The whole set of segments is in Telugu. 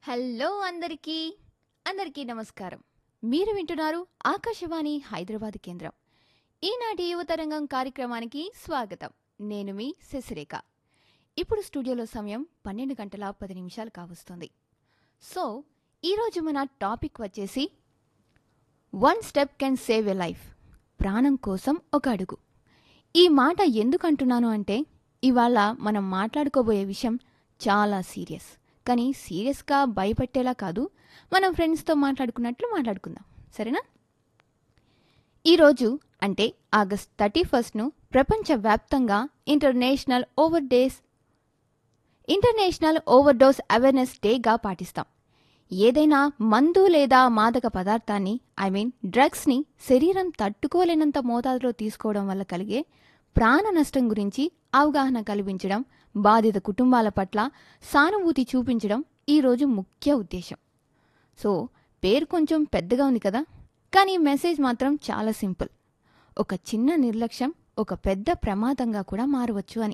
హలో అందరికీ అందరికీ నమస్కారం మీరు వింటున్నారు ఆకాశవాణి హైదరాబాద్ కేంద్రం ఈనాటి యువతరంగం కార్యక్రమానికి స్వాగతం నేను మీ శశిరేఖ ఇప్పుడు స్టూడియోలో సమయం పన్నెండు గంటల పది నిమిషాలు కావస్తుంది సో ఈరోజు మన టాపిక్ వచ్చేసి one step can save a life ప్రాణం కోసం ఒక అడుగు ఈ మాట ఎందుకు అంటున్నాను అంటే ఇవాళ మనం మాట్లాడుకోబోయే విషయం చాలా సీరియస్ కానీ సీరియస్గా భయపెట్టేలా కాదు మనం ఫ్రెండ్స్తో మాట్లాడుకున్నట్లు మాట్లాడుకుందాం సరేనా ఈరోజు అంటే ఆగస్ట్ థర్టీ ఫస్ట్ను ప్రపంచవ్యాప్తంగా international overdose international overdose awareness డేగా పాటిస్తాం ఏదైనా మందు లేదా మాదక పదార్థాన్ని ఐ మీన్ డ్రగ్స్ని శరీరం తట్టుకోలేనంత మోతాదులో తీసుకోవడం వల్ల కలిగే ప్రాణ నష్టం గురించి అవగాహన కల్పించడం బాధిత కుటుంబాల పట్ల సానుభూతి చూపించడం ఈరోజు ముఖ్య ఉద్దేశం సో పేరు కొంచెం పెద్దగా ఉంది కదా కానీ మెసేజ్ మాత్రం చాలా సింపుల్ ఒక చిన్న నిర్లక్ష్యం ఒక పెద్ద ప్రమాదంగా కూడా మారవచ్చు అని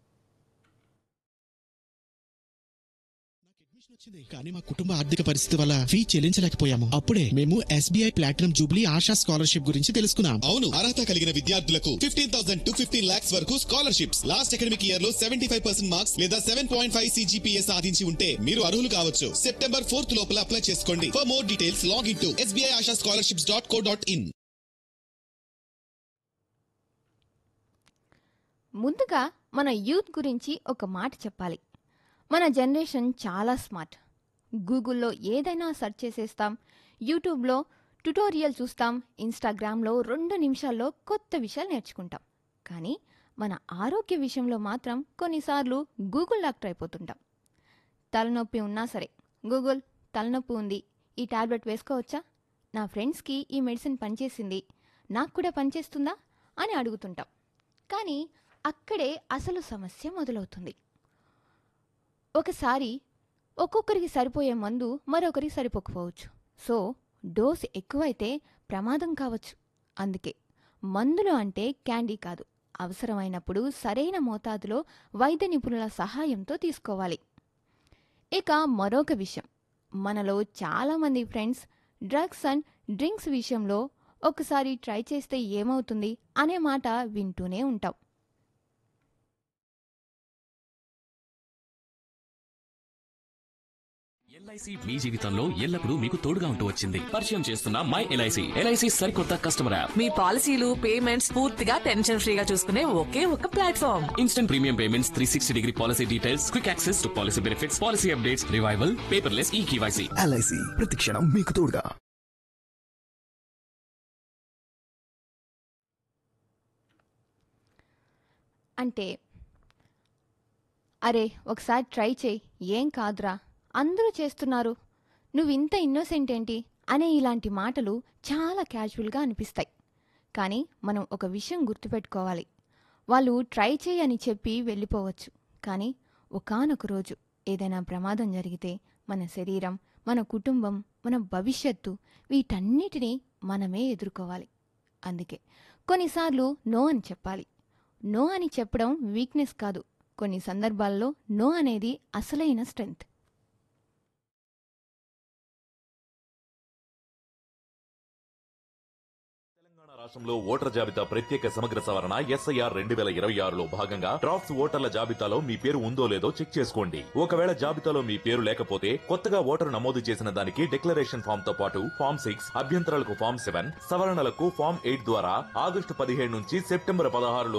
అడ్మిషన్ వచ్చింది కానీ మా కుటుంబ ఆర్థిక పరిస్థితి వల్ల ఫీ చెల్లించలేకపోయాము అప్పుడే మేము SBI platinum jubilee Asha scholarship గురించి తెలుసుకున్నాం అవును అర్హత కలిగిన విద్యార్థులకు fifteen thousand to fifteen lakhs వరకు స్కాలర్షిప్స్ లాస్ట్ అకాడమిక్ ఇయర్ లో సెవెంటీ ఫైవ్ పర్సెంట్ మార్క్స్ లేదా సెవెన్ పాయింట్ ఫైవ్ సిజిపిఏ సాధించి ఉంటే మీరు అర్హులు కావచ్చు సెప్టెంబర్ ఫోర్త్ లోపల అప్లై చేసుకోండి for more details log in to SBI Asha scholarships dot co dot in ముందుగా మన యూత్ గురించి ఒక మాట చెప్పాలి మన జనరేషన్ చాలా స్మార్ట్ గూగుల్లో ఏదైనా సెర్చ్ చేసేస్తాం యూట్యూబ్లో ట్యుటోరియల్ చూస్తాం ఇన్స్టాగ్రామ్లో రెండు నిమిషాల్లో కొత్త విషయాలు నేర్చుకుంటాం కానీ మన ఆరోగ్య విషయంలో మాత్రం కొన్నిసార్లు గూగుల్ డాక్టర్ అయిపోతుంటాం తలనొప్పి ఉన్నా సరే గూగుల్ తలనొప్పి ఉంది ఈ టాబ్లెట్ వేసుకోవచ్చా నా ఫ్రెండ్స్కి ఈ మెడిసిన్ పనిచేసింది నాకు కూడా పనిచేస్తుందా అని అడుగుతుంటాం కానీ అక్కడే అసలు సమస్య మొదలవుతుంది ఒకసారి ఒక్కొక్కరికి సరిపోయే మందు మరొకరికి సరిపోకపోవచ్చు సో డోస్ ఎక్కువైతే ప్రమాదం కావచ్చు అందుకే మందులు అంటే క్యాండీ కాదు అవసరమైనప్పుడు సరైన మోతాదులో వైద్య నిపుణుల సహాయంతో తీసుకోవాలి ఇక మరొక విషయం మనలో చాలామంది ఫ్రెండ్స్ డ్రగ్స్ అండ్ డ్రింక్స్ విషయంలో ఒకసారి ట్రై చేస్తే ఏమవుతుంది అనే మాట వింటూనే ఉంటాం ఎల్ఐసి మీ జీవితంలో ఎల్లప్పుడూ మీకు తోడుగా ఉంటూ వచ్చింది పరిచయం చేస్తున్న మై ఎల్ఐసి ఎల్ఐసి సరికొత్త కస్టమర్ యాప్ మీ పాలసీలు పేమెంట్స్ పూర్తిగా టెన్షన్ ఫ్రీగా చూసుకునే ఒకే ఒక platform instant premium payments three sixty degree policy details quick access to policy benefits policy updates revival paperless e KYC LIC ప్రతిక్షణం మీకు తోడుగా అంటే అరే ఒకసారి ట్రై చేయి ఏం కాదురా అందరూ చేస్తున్నారు నువ్వు ఇంత ఇన్నోసెంట్ ఏంటి అనే ఇలాంటి మాటలు చాలా క్యాజువల్గా అనిపిస్తాయి కానీ మనం ఒక విషయం గుర్తుపెట్టుకోవాలి వాళ్ళు ట్రై చేయి అని చెప్పి వెళ్ళిపోవచ్చు కానీ ఒకానొక రోజు ఏదైనా ప్రమాదం జరిగితే మన శరీరం మన కుటుంబం మన భవిష్యత్తు వీటన్నిటినీ మనమే ఎదుర్కోవాలి అందుకే కొన్నిసార్లు నో అని చెప్పాలి నో అని చెప్పడం వీక్నెస్ కాదు కొన్ని సందర్భాల్లో నో అనేది అసలైన స్ట్రెంగ్త్ తెలంగాణ రాష్ట్రంలో ఓటర్ జాబితా ప్రత్యేక సమగ్ర సవరణ ఎస్ఐఆర్ రెండు వేల ఇరవై ఆరులో భాగంగా డ్రాఫ్ట్స్ ఓటర్ల జాబితాలో మీ పేరు ఉందో లేదో చెక్ చేసుకోండి ఒకవేళ జాబితాలో మీ పేరు లేకపోతే కొత్తగా ఓటరు నమోదు చేసిన దానికి డిక్లరేషన్ ఫామ్ తో పాటు ఫామ్ సిక్స్ అభ్యంతరాలకు ఫామ్ సెవెన్ సవరణలకు ఫామ్ ఎయిట్ ద్వారా ఆగస్టు పదిహేడు నుంచి సెప్టెంబర్ పదహారు